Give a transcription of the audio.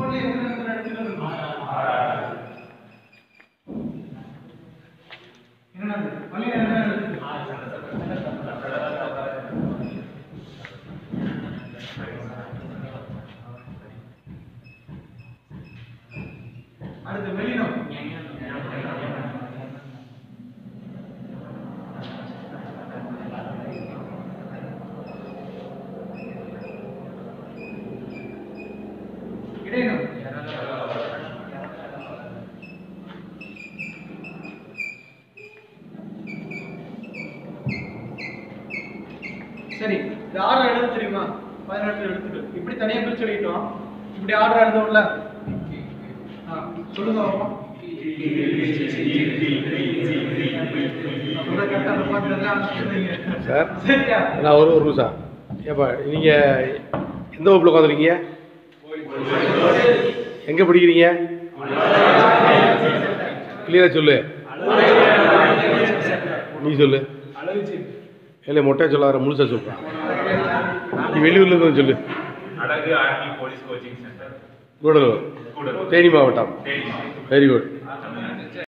ஒவ்வொன்றிலும் எத்தனை எத்தனை எழுத்துக்கள் இருக்கும் என்னது வழியில் என்ன எழுத்து அடுத்து வெளியிடம் இடையினம் சரி இது ஆர்டர் எழுத தெரியுமா பதினெட்டு எழுத்துக்கள் இப்படி தனியா பிரிச்சு எழுதிட்டோம் இப்படி ஆர்டர் எழுதவும்ல ஆ, சொல்லுங்க பாப்போம் அப்புறம் correct ஆ அந்த பாட்டு எல்லாம் சொல்றீங்க. சார் சரியா நான் ஒரு ஒரு நிமிஷம் ஏப்பா நீங்கள் எந்த வகுப்பில் உட்காந்துருக்கீங்க எங்கே படிக்கிறீங்க கிளியராக சொல்லு நீ சொல்லு இல்லை மொட்டையா சொல்லாத முழுசா சொல்கிறான் நீ வெளியூர்ல இருந்து சொல்லு Azhagu army police coaching centre Gudalur Gudalur Theni மாவட்டம் தேனி மாவட்டம் வெரி குட்